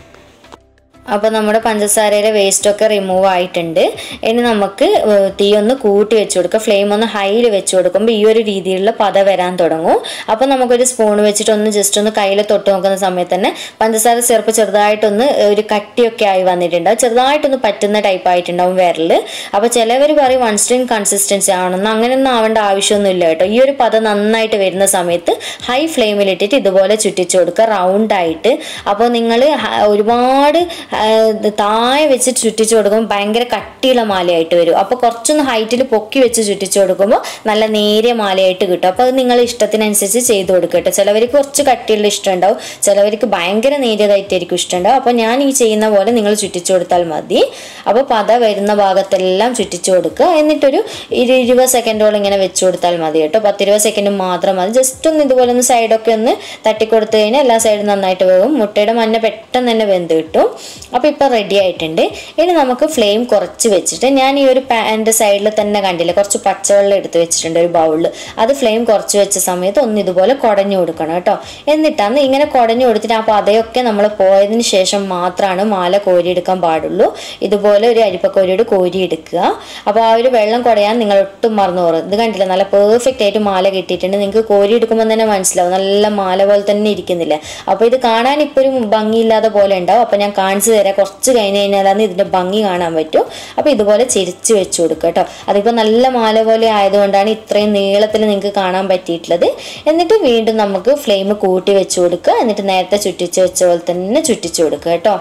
അപ്പോൾ നമ്മുടെ പഞ്ചസാരയുടെ വേസ്റ്റൊക്കെ റിമൂവ് ആയിട്ടുണ്ട് ഇനി നമുക്ക് ഏഹ് തീ ഒന്ന് കൂട്ടി വെച്ച് കൊടുക്കുക ഫ്ലെയിം ഒന്ന് ഹൈയിൽ വെച്ച് കൊടുക്കുമ്പോൾ ഈ ഒരു രീതിയിലുള്ള പത വരാൻ തുടങ്ങും അപ്പോൾ നമുക്കൊരു സ്പൂൺ വെച്ചിട്ട് ഒന്ന് ജസ്റ്റ് ഒന്ന് കയ്യിൽ തൊട്ട് നോക്കുന്ന സമയത്ത് തന്നെ പഞ്ചസാര സിറപ്പ് ചെറുതായിട്ടൊന്ന് ഒരു കട്ടിയൊക്കെ ആയി വന്നിട്ടുണ്ട് അത് ചെറുതായിട്ടൊന്ന് പറ്റുന്ന ടൈപ്പ് ആയിട്ടുണ്ടാവും വിരൽ അപ്പോൾ ചിലവർ പറയും വൺ സ്ട്രിങ് കൺസിസ്റ്റൻസി ആവണമെന്ന് അങ്ങനെയൊന്നും ആവേണ്ട ആവശ്യമൊന്നുമില്ല കേട്ടോ ഈ ഒരു പത നന്നായിട്ട് വരുന്ന സമയത്ത് ഹൈ ഫ്ലെയിമിലിട്ടിട്ട് ഇതുപോലെ ചുറ്റിച്ചു കൊടുക്കുക റൗണ്ട് ആയിട്ട് അപ്പോൾ നിങ്ങൾ ഒരുപാട് ആ, ഇത് താഴെ വെച്ച് ചുറ്റിച്ചു കൊടുക്കുമ്പോൾ ഭയങ്കര കട്ടിയുള്ള മാലയായിട്ട് വരും അപ്പോൾ കുറച്ചൊന്ന് ഹൈറ്റിൽ പൊക്കി വെച്ച് ചുറ്റിച്ചു കൊടുക്കുമ്പോൾ നല്ല നേരിയ മാലയായിട്ട് കിട്ടും അപ്പോൾ അത് നിങ്ങൾ ഇഷ്ടത്തിനനുസരിച്ച് ചെയ്ത് കൊടുക്കുക കേട്ടോ ചിലവർക്ക് കുറച്ച് കട്ടിയുള്ള ഇഷ്ടം ഉണ്ടാവും ചിലവർക്ക് ഭയങ്കര നേരിയതായിട്ടായിരിക്കും ഇഷ്ടമുണ്ടാവും അപ്പോൾ ഞാൻ ഈ ചെയ്യുന്ന പോലെ നിങ്ങൾ ചുറ്റിച്ചു കൊടുത്താൽ മതി അപ്പോൾ പത വരുന്ന ഭാഗത്തെല്ലാം ചുറ്റിച്ചു കൊടുക്കുക എന്നിട്ടൊരു ഇരു ഇരുപത് സെക്കൻഡോളം ഇങ്ങനെ വെച്ച് കൊടുത്താൽ മതി കേട്ടോ പത്തിരുപത് സെക്കൻഡ് മാത്രം മതി ജസ്റ്റ് ഒന്ന് ഇതുപോലെ ഒന്ന് സൈഡൊക്കെ ഒന്ന് തട്ടിക്കൊടുത്തു കഴിഞ്ഞാൽ എല്ലാ സൈഡും നന്നായിട്ട് വേവും മുട്ടയുടെ മഞ്ഞ പെട്ടെന്ന് തന്നെ വെന്ത് കിട്ടും അപ്പോൾ ഇപ്പോൾ റെഡി ആയിട്ടുണ്ട് ഇനി നമുക്ക് ഫ്ലെയിം കുറച്ച് വെച്ചിട്ട് ഞാൻ ഈ ഒരു പാൻ്റെ സൈഡിൽ തന്നെ കണ്ടില്ലേ കുറച്ച് പച്ചവെള്ളം എടുത്ത് വെച്ചിട്ടുണ്ട് ഒരു ബൗളിൽ അത് ഫ്ലെയിം കുറച്ച് വെച്ച സമയത്ത് ഒന്ന് ഇതുപോലെ കുടഞ്ഞു കൊടുക്കണം കേട്ടോ എന്നിട്ടാണ് ഇങ്ങനെ കുടഞ്ഞു കൊടുത്തിട്ട് ആ പതയൊക്കെ നമ്മൾ പോയതിന് ശേഷം മാത്രമാണ് മാല കോരിയെടുക്കാൻ പാടുള്ളൂ ഇതുപോലെ ഒരു അരിപ്പക്കോരിയോട് കോരിയെടുക്കുക അപ്പോൾ ആ ഒരു വെള്ളം കുടയാൻ നിങ്ങൾ ഒട്ടും മറന്നു പോകും ഇത് കണ്ടില്ല നല്ല പെർഫെക്റ്റ് ആയിട്ട് മാല കിട്ടിയിട്ടുണ്ട് നിങ്ങൾക്ക് കോരിയെടുക്കുമ്പോൾ തന്നെ മനസ്സിലാവും നല്ല മാല പോലെ തന്നെ ഇരിക്കുന്നില്ല അപ്പോൾ ഇത് കാണാൻ ഇപ്പോൾ ഒരു ഭംഗിയില്ലാതെ പോലെ ഉണ്ടാവും അപ്പോൾ ഞാൻ കാണിച്ചു തരാം കുറച്ച് കഴിഞ്ഞ് കഴിഞ്ഞാലാണ് ഇതിൻ്റെ ഭംഗി കാണാൻ പറ്റും അപ്പോൾ ഇതുപോലെ ചിരിച്ച് വെച്ച് കൊടുക്കുക കേട്ടോ അതിപ്പോൾ നല്ല മാല പോലെ ആയതുകൊണ്ടാണ് ഇത്രയും നീളത്തിൽ നിങ്ങൾക്ക് കാണാൻ പറ്റിയിട്ടുള്ളത് എന്നിട്ട് വീണ്ടും നമുക്ക് ഫ്ലെയിം കൂട്ടി വെച്ച് കൊടുക്കുക എന്നിട്ട് നേരത്തെ ചുറ്റിച്ച് വെച്ച പോലെ തന്നെ ചുറ്റിച്ച് കൊടുക്കുക കേട്ടോ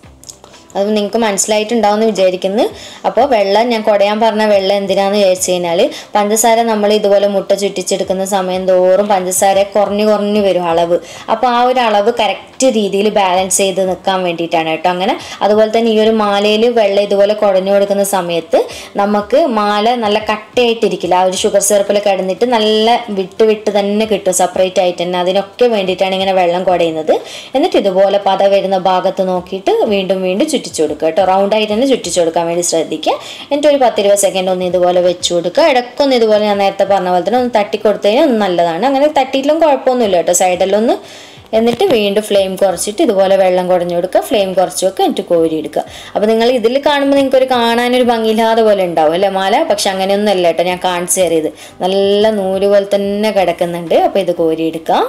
അത് നിങ്ങൾക്ക് മനസ്സിലായിട്ടുണ്ടാവും എന്ന് വിചാരിക്കുന്നു അപ്പോൾ വെള്ളം ഞാൻ കുടയാൻ പറഞ്ഞ വെള്ളം എന്തിനാന്ന് വിചാരിച്ചു കഴിഞ്ഞാൽ പഞ്ചസാര നമ്മൾ ഇതുപോലെ മുട്ട ചുറ്റിച്ചെടുക്കുന്ന സമയം തോറും പഞ്ചസാര കുറഞ്ഞു കുറഞ്ഞു വരും അളവ് അപ്പോൾ ആ ഒരു അളവ് കറക്റ്റ് രീതിയിൽ ബാലൻസ് ചെയ്ത് നിൽക്കാൻ വേണ്ടിയിട്ടാണ് കേട്ടോ അങ്ങനെ അതുപോലെ തന്നെ ഈ ഒരു മാലയിൽ വെള്ളം ഇതുപോലെ കുടഞ്ഞു കൊടുക്കുന്ന സമയത്ത് നമുക്ക് മാല നല്ല കട്ടയായിട്ടിരിക്കില്ല ആ ഒരു ഷുഗർ സിറപ്പിൽ കിടന്നിട്ട് നല്ല വിട്ട് വിട്ട് തന്നെ കിട്ടും സെപ്പറേറ്റ് ആയിട്ട് തന്നെ അതിനൊക്കെ വേണ്ടിയിട്ടാണ് ഇങ്ങനെ വെള്ളം കുടയുന്നത് എന്നിട്ട് ഇതുപോലെ പത വരുന്ന ഭാഗത്ത് നോക്കിയിട്ട് വീണ്ടും വീണ്ടും ചുറ്റിച്ചു കൊടുക്കുക കേട്ടോ റൗണ്ട് ആയിട്ട് തന്നെ ചുറ്റിച്ചു കൊടുക്കാൻ വേണ്ടി ശ്രദ്ധിക്കുക എന്നിട്ട് ഒരു പത്തിരുപത് സെക്കൻഡ് ഒന്ന് ഇതുപോലെ വെച്ച് കൊടുക്കുക ഇടയ്ക്കൊന്ന് ഇതുപോലെ ഞാൻ നേരത്തെ പറഞ്ഞ പോലെ തന്നെ ഒന്ന് തട്ടി കൊടുത്തു കഴിഞ്ഞാൽ ഒന്ന് നല്ലതാണ് അങ്ങനെ തട്ടിയിട്ടിലും കുഴപ്പമൊന്നുമില്ല കേട്ടോ സൈഡിലൊന്ന് എന്നിട്ട് വീണ്ടും ഫ്ലെയിം കുറച്ചിട്ട് ഇതുപോലെ വെള്ളം കുടഞ്ഞു കൊടുക്കുക ഫ്ലെയിം കുറച്ച് വെക്കുക എന്നിട്ട് കോരി എടുക്കുക അപ്പോൾ നിങ്ങൾ ഇതിൽ കാണുമ്പോൾ നിങ്ങൾക്ക് ഒരു കാണാനൊരു ഭംഗിയില്ലാതെ പോലെ ഉണ്ടാവും അല്ലേ മാല പക്ഷെ അങ്ങനെയൊന്നും അല്ല കേട്ടോ ഞാൻ കാണിച്ചു തരിയത് നല്ല നൂല് പോലെ തന്നെ കിടക്കുന്നുണ്ട് അപ്പോൾ ഇത് കോരി എടുക്കാം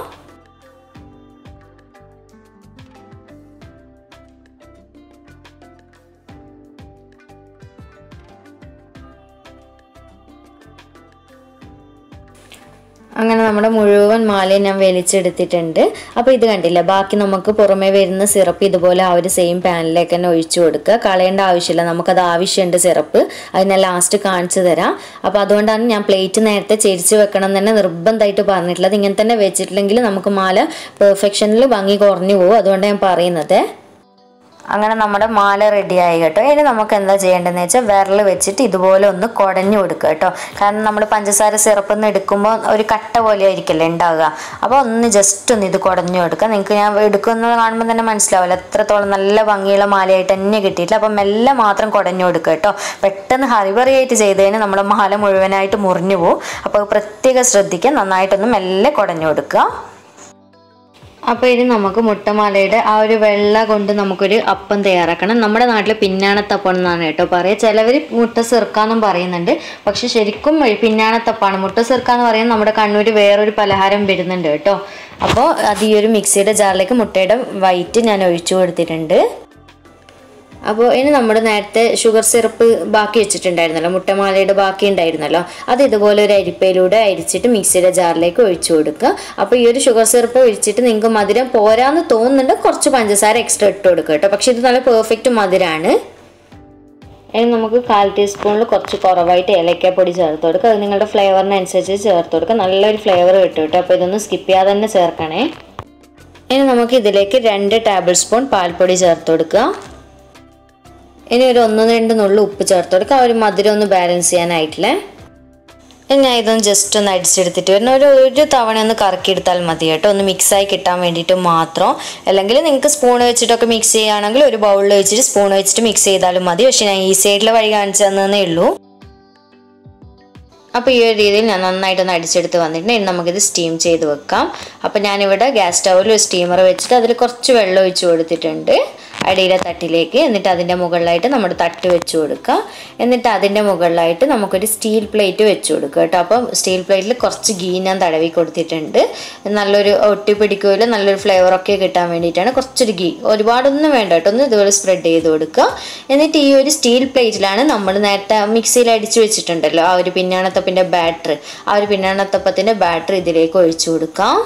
അങ്ങനെ നമ്മുടെ മുഴുവൻ മാലയും ഞാൻ വലിച്ചെടുത്തിട്ടുണ്ട് അപ്പോൾ ഇത് കണ്ടില്ല ബാക്കി നമുക്ക് പുറമേ വരുന്ന സിറപ്പ് ഇതുപോലെ ആ ഒരു സെയിം പാനിലേക്ക് തന്നെ ഒഴിച്ചു കൊടുക്കുക കളയേണ്ട ആവശ്യമില്ല നമുക്കത് ആവശ്യമുണ്ട് സിറപ്പ് അത് ഞാൻ ലാസ്റ്റ് കാണിച്ചു തരാം അപ്പോൾ അതുകൊണ്ടാണ് ഞാൻ പ്ലേറ്റ് നേരത്തെ ചെരിച്ച് വെക്കണം എന്ന് തന്നെ നിർബന്ധമായിട്ട് പറഞ്ഞിട്ടുള്ളത് ഇങ്ങനെ തന്നെ വെച്ചിട്ടില്ലെങ്കിൽ നമുക്ക് മാല പെർഫെക്ഷനിൽ ഭംഗി കുറഞ്ഞു പോകും അതുകൊണ്ട് ഞാൻ പറയുന്നത് അങ്ങനെ നമ്മുടെ മാല റെഡിയായി കേട്ടോ ഇനി നമുക്ക് എന്താ ചെയ്യേണ്ടതെന്ന് വെച്ചാൽ വിരൽ വെച്ചിട്ട് ഇതുപോലെ ഒന്ന് കുടഞ്ഞു കൊടുക്കുക കേട്ടോ കാരണം നമ്മൾ പഞ്ചസാര സിറപ്പ് ഒന്ന് എടുക്കുമ്പോൾ ഒരു കട്ട പോലെ ആയിരിക്കല്ലേ ഉണ്ടാവുക അപ്പോൾ ഒന്ന് ജസ്റ്റ് ഒന്ന് ഇത് കുടഞ്ഞു കൊടുക്കുക നിങ്ങൾക്ക് ഞാൻ എടുക്കുന്നത് കാണുമ്പോൾ തന്നെ മനസ്സിലാവില്ല എത്രത്തോളം നല്ല ഭംഗിയുള്ള മാലയായിട്ട് തന്നെ കിട്ടിയിട്ടില്ല അപ്പം മെല്ലെ മാത്രം കുടഞ്ഞു കൊടുക്കുക കേട്ടോ പെട്ടെന്ന് ഹറിബറിയായിട്ട് ചെയ്ത് കഴിഞ്ഞാൽ നമ്മുടെ മാല മുഴുവനായിട്ട് മുറിഞ്ഞു പോകും അപ്പോൾ പ്രത്യേകം ശ്രദ്ധിക്കുക നന്നായിട്ടൊന്ന് മെല്ലെ കുടഞ്ഞു കൊടുക്കുക അപ്പോൾ ഇനി നമുക്ക് മുട്ടമാലയുടെ ആ ഒരു വെള്ള കൊണ്ട് നമുക്കൊരു അപ്പം തയ്യാറാക്കണം നമ്മുടെ നാട്ടിൽ പിന്നാണത്തപ്പം എന്നാണ് കേട്ടോ പറയുക ചിലവർ മുട്ട സിർക്കാന്നും പറയുന്നുണ്ട് പക്ഷെ ശരിക്കും പിന്നാണത്തപ്പാണ് മുട്ട സിർക്ക എന്ന് പറയുന്നത് നമ്മുടെ കണ്ണൂർ വേറൊരു പലഹാരം വരുന്നുണ്ട് കേട്ടോ അപ്പോൾ അത് ഈ ഒരു മിക്സിയുടെ ജാറിലേക്ക് മുട്ടയുടെ വൈറ്റ് ഞാൻ ഒഴിച്ചു കൊടുത്തിട്ടുണ്ട് അപ്പോൾ ഇനി നമ്മൾ നേരത്തെ ഷുഗർ സിറപ്പ് ബാക്കി വെച്ചിട്ടുണ്ടായിരുന്നല്ലോ മുട്ടമാലയുടെ ബാക്കി ഉണ്ടായിരുന്നല്ലോ അത് ഇതുപോലെ ഒരു അരിപ്പയിലൂടെ അരിച്ചിട്ട് മിക്സിയുടെ ജാറിലേക്ക് ഒഴിച്ചു കൊടുക്കുക അപ്പോൾ ഈ ഒരു ഷുഗർ സിറപ്പ് ഒഴിച്ചിട്ട് നിങ്ങൾക്ക് മധുരം പോരാന്ന് തോന്നുന്നുണ്ട് കുറച്ച് പഞ്ചസാര എക്സ്ട്രാ ഇട്ട് കൊടുക്കുക കേട്ടോ പക്ഷെ ഇത് നല്ല പെർഫെക്റ്റ് മധുരമാണ് ഇനി നമുക്ക് കാൽ ടീസ്പൂണിൽ കുറച്ച് കുറവായിട്ട് ഏലക്കാപ്പൊടി ചേർത്ത് കൊടുക്കുക അത് നിങ്ങളുടെ ഫ്ലേവറിനനുസരിച്ച് ചേർത്ത് കൊടുക്കുക നല്ലൊരു ഫ്ലേവർ കിട്ടും കേട്ടോ അപ്പോൾ ഇതൊന്നും സ്കിപ്പ് ചെയ്യാതെ തന്നെ ചേർക്കണേ ഇനി നമുക്ക് ഇതിലേക്ക് രണ്ട് ടേബിൾ സ്പൂൺ പാൽപ്പൊടി ചേർത്ത് കൊടുക്കുക ഇനി ഒരു ഒന്ന് രണ്ട് നുള്ളു ഉപ്പ് ചേർത്ത് കൊടുക്കുക ആ ഒരു മധുരം ഒന്ന് ബാലൻസ് ചെയ്യാനായിട്ടില്ലേ ഇനി ഞാൻ ഇതൊന്ന് ജസ്റ്റ് ഒന്ന് അടിച്ചെടുത്തിട്ട് വരുന്ന ഒരു ഒരു തവണ ഒന്ന് കറക്കിയെടുത്താൽ മതി കേട്ടോ ഒന്ന് മിക്സായി കിട്ടാൻ വേണ്ടിയിട്ട് മാത്രം അല്ലെങ്കിൽ നിങ്ങൾക്ക് സ്പൂൺ വെച്ചിട്ടൊക്കെ മിക്സ് ചെയ്യുകയാണെങ്കിൽ ഒരു ബൗളിൽ വെച്ചിട്ട് സ്പൂൺ വെച്ചിട്ട് മിക്സ് ചെയ്താലും മതി പക്ഷെ ഞാൻ ഈസി ആയിട്ടുള്ള വഴി കാണിച്ചു തന്നേ ഉള്ളൂ അപ്പോൾ ഈ ഒരു രീതിയിൽ ഞാൻ നന്നായിട്ടൊന്ന് അടിച്ചെടുത്ത് വന്നിട്ടുണ്ട് ഇനി നമുക്കിത് സ്റ്റീം ചെയ്ത് വെക്കാം അപ്പോൾ ഞാനിവിടെ ഗ്യാസ് സ്റ്റൗവിൽ ഒരു സ്റ്റീമർ വെച്ചിട്ട് അതിൽ കുറച്ച് വെള്ളം ഒഴിച്ച് കൊടുത്തിട്ടുണ്ട് അടിയിലെ തട്ടിലേക്ക് എന്നിട്ട് അതിൻ്റെ മുകളിലായിട്ട് നമ്മൾ തട്ട് വെച്ച് കൊടുക്കുക എന്നിട്ട് അതിൻ്റെ മുകളിലായിട്ട് നമുക്കൊരു സ്റ്റീൽ പ്ലേറ്റ് വെച്ച് കൊടുക്കുക കേട്ടോ അപ്പം സ്റ്റീൽ പ്ലേറ്റിൽ കുറച്ച് ഗീ ഞാൻ തടവി കൊടുത്തിട്ടുണ്ട് നല്ലൊരു ഒട്ടി പിടിക്കുകയില്ല നല്ലൊരു ഫ്ലേവറൊക്കെ കിട്ടാൻ വേണ്ടിയിട്ടാണ് കുറച്ചൊരു ഗീ ഒരുപാടൊന്നും വേണ്ട കേട്ടോ ഒന്ന് ഇതുപോലെ സ്പ്രെഡ് ചെയ്ത് കൊടുക്കുക എന്നിട്ട് ഈ ഒരു സ്റ്റീൽ പ്ലേറ്റിലാണ് നമ്മൾ നേരത്തെ മിക്സിയിൽ അടിച്ചു വെച്ചിട്ടുണ്ടല്ലോ ആ ഒരു പിന്നാണത്തപ്പിൻ്റെ ബാറ്റർ ആ ഒരു പിന്നാണത്തപ്പത്തിൻ്റെ ബാറ്റർ ഇതിലേക്ക് ഒഴിച്ചു കൊടുക്കാം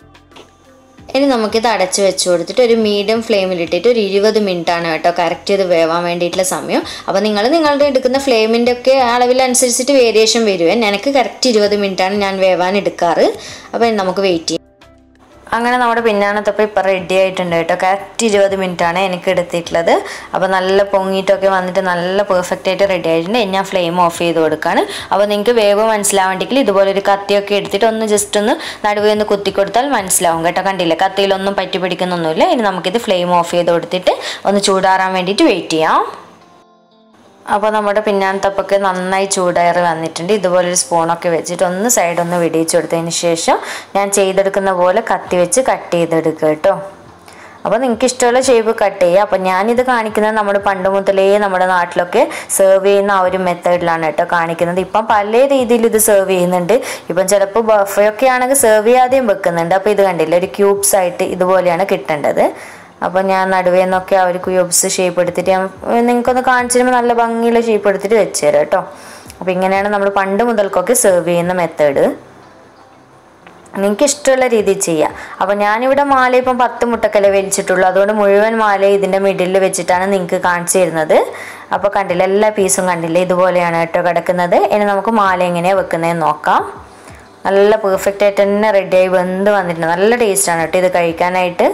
ഇനി നമുക്കിത് അടച്ച് വെച്ച് കൊടുത്തിട്ട് ഒരു മീഡിയം ഫ്ലെയിമിലിട്ടിട്ട് ഒരു ഇരുപത് മിനിറ്റ് ആണ് കേട്ടോ കറക്റ്റ് ഇത് വേവാൻ വേണ്ടിയിട്ടുള്ള സമയം അപ്പോൾ നിങ്ങൾ നിങ്ങളുടെ എടുക്കുന്ന ഫ്ലെയിമിൻ്റെ ഒക്കെ അളവിലനുസരിച്ചിട്ട് വേരിയേഷൻ വരുവേ എനിക്ക് കറക്റ്റ് ഇരുപത് മിനിറ്റാണ് ഞാൻ വേവാൻ എടുക്കാറ് അപ്പോൾ നമുക്ക് വെയിറ്റ് ചെയ്യാം അങ്ങനെ നമ്മുടെ പിന്നാണത്തപ്പം ഇപ്പം റെഡി ആയിട്ടുണ്ട് കേട്ടോ കറക്റ്റ് ഇരുപത് ആണ് എനിക്ക് എടുത്തിട്ടുള്ളത് അപ്പോൾ നല്ല പൊങ്ങിയിട്ടൊക്കെ വന്നിട്ട് നല്ല പെർഫെക്റ്റ് ആയിട്ട് റെഡി ആയിട്ടുണ്ട് ഇനി ഞാൻ ഫ്ലെയിം ഓഫ് ചെയ്ത് കൊടുക്കുകയാണ് അപ്പോൾ നിങ്ങൾക്ക് വേവ് മനസ്സിലാവേണ്ടെങ്കിൽ ഇതുപോലെ ഒരു കത്തിയൊക്കെ എടുത്തിട്ട് ഒന്ന് ജസ്റ്റ് ഒന്ന് നടുവിൽ ഒന്ന് കുത്തി കൊടുത്താൽ മനസ്സിലാവും കേട്ടോ കണ്ടില്ലേ കത്തിയിലൊന്നും പറ്റി പിടിക്കുന്നൊന്നുമില്ല ഇനി നമുക്കിത് ഫ്ലെയിം ഓഫ് ചെയ്ത് കൊടുത്തിട്ട് ഒന്ന് ചൂടാറാൻ വേണ്ടിയിട്ട് വെയിറ്റ് ചെയ്യാം അപ്പോൾ നമ്മുടെ പിന്നാന്തപ്പൊക്കെ നന്നായി ചൂടയറി വന്നിട്ടുണ്ട് ഇതുപോലൊരു സ്പൂണൊക്കെ വെച്ചിട്ട് ഒന്ന് സൈഡ് ഒന്ന് വെടിയിച്ച് കൊടുത്തതിന് ശേഷം ഞാൻ ചെയ്തെടുക്കുന്ന പോലെ കത്തി വെച്ച് കട്ട് ചെയ്തെടുക്കുക കേട്ടോ അപ്പോൾ നിങ്ങൾക്ക് ഇഷ്ടമുള്ള ഷേപ്പ് കട്ട് ചെയ്യുക അപ്പോൾ ഞാനിത് കാണിക്കുന്നത് നമ്മൾ പണ്ട് മുതലേ നമ്മുടെ നാട്ടിലൊക്കെ സെർവ് ചെയ്യുന്ന ആ ഒരു മെത്തേഡിലാണ് കേട്ടോ കാണിക്കുന്നത് ഇപ്പം പല രീതിയിൽ ഇത് സെർവ് ചെയ്യുന്നുണ്ട് ഇപ്പം ചിലപ്പോൾ ബഫയൊക്കെ ആണെങ്കിൽ സെർവ് ചെയ്യാതെയും വെക്കുന്നുണ്ട് അപ്പോൾ ഇത് കണ്ടില്ല ഒരു ക്യൂബ്സ് ആയിട്ട് ഇതുപോലെയാണ് കിട്ടേണ്ടത് അപ്പോൾ ഞാൻ നടുവേ നിന്നൊക്കെ ആ ഒരു ക്യൂബ്സ് ഷേപ്പ് എടുത്തിട്ട് ഞാൻ നിങ്ങൾക്കൊന്ന് കാണിച്ചു തരുമ്പോൾ നല്ല ഭംഗിയുള്ള ഷേപ്പ് എടുത്തിട്ട് വെച്ച് തരാം കേട്ടോ അപ്പോൾ ഇങ്ങനെയാണ് നമ്മൾ പണ്ട് മുതൽക്കൊക്കെ സെർവ് ചെയ്യുന്ന മെത്തേഡ് നിങ്ങൾക്ക് ഇഷ്ടമുള്ള രീതിയിൽ ചെയ്യാം അപ്പോൾ ഞാനിവിടെ മാല ഇപ്പം പത്ത് മുട്ടക്കല്ലേ വലിച്ചിട്ടുള്ളൂ അതുകൊണ്ട് മുഴുവൻ മാല ഇതിൻ്റെ മിഡിലിൽ വെച്ചിട്ടാണ് നിങ്ങൾക്ക് കാണിച്ചു തരുന്നത് അപ്പോൾ കണ്ടില്ല എല്ലാ പീസും കണ്ടില്ല ഇതുപോലെയാണ് കേട്ടോ കിടക്കുന്നത് ഇനി നമുക്ക് മാല എങ്ങനെയാണ് വെക്കുന്നതെന്ന് നോക്കാം നല്ല പെർഫെക്റ്റ് ആയിട്ട് തന്നെ റെഡിയായി വെന്ത് വന്നിട്ടുണ്ട് നല്ല ടേസ്റ്റാണ് കേട്ടോ ഇത് കഴിക്കാനായിട്ട്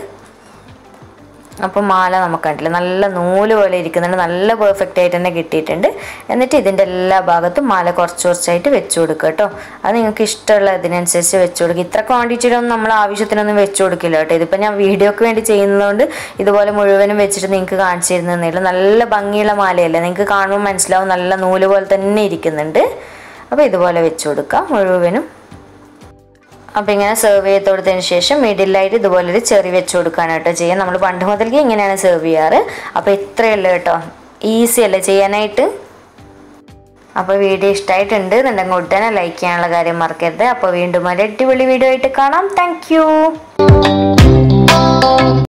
അപ്പോൾ മാല നമുക്ക് കണ്ടില്ല നല്ല നൂല് പോലെ ഇരിക്കുന്നുണ്ട് നല്ല പെർഫെക്റ്റ് ആയിട്ട് തന്നെ കിട്ടിയിട്ടുണ്ട് എന്നിട്ട് ഇതിൻ്റെ എല്ലാ ഭാഗത്തും മാല കുറച്ച് കുറച്ചായിട്ട് വെച്ച് കൊടുക്കുക കേട്ടോ അത് നിങ്ങൾക്ക് ഇഷ്ടമുള്ള ഇതിനനുസരിച്ച് വെച്ച് കൊടുക്കുക ഇത്ര ക്വാണ്ടിറ്റിയിലൊന്നും നമ്മൾ ആവശ്യത്തിനൊന്നും വെച്ച് കൊടുക്കില്ല കേട്ടോ ഇതിപ്പോൾ ഞാൻ വീഡിയോക്ക് വേണ്ടി ചെയ്യുന്നതുകൊണ്ട് ഇതുപോലെ മുഴുവനും വെച്ചിട്ട് നിങ്ങൾക്ക് കാണിച്ചു തരുന്നില്ല നല്ല ഭംഗിയുള്ള മാലയല്ലേ നിങ്ങൾക്ക് കാണുമ്പോൾ മനസ്സിലാവും നല്ല നൂല് പോലെ തന്നെ ഇരിക്കുന്നുണ്ട് അപ്പോൾ ഇതുപോലെ വെച്ച് കൊടുക്കുക മുഴുവനും അപ്പോൾ ഇങ്ങനെ സെർവ് ചെയ്ത് കൊടുത്തതിന് ശേഷം മിഡിലായിട്ട് ഇതുപോലൊരു ചെറി വെച്ച് കൊടുക്കുകയാണ് കേട്ടോ ചെയ്യാൻ നമ്മൾ പണ്ട് മുതൽക്ക് ഇങ്ങനെയാണ് സെർവ് ചെയ്യാറ് അപ്പോൾ ഇത്രയല്ല കേട്ടോ ഈസി അല്ലേ ചെയ്യാനായിട്ട് അപ്പോൾ വീഡിയോ ഇഷ്ടമായിട്ടുണ്ട് എന്നുണ്ടെങ്കിൽ ഉടനെ ലൈക്ക് ചെയ്യാനുള്ള കാര്യം മറക്കരുത് അപ്പോൾ വീണ്ടും ഒരു അടിപൊളി വീഡിയോ ആയിട്ട് കാണാം താങ്ക്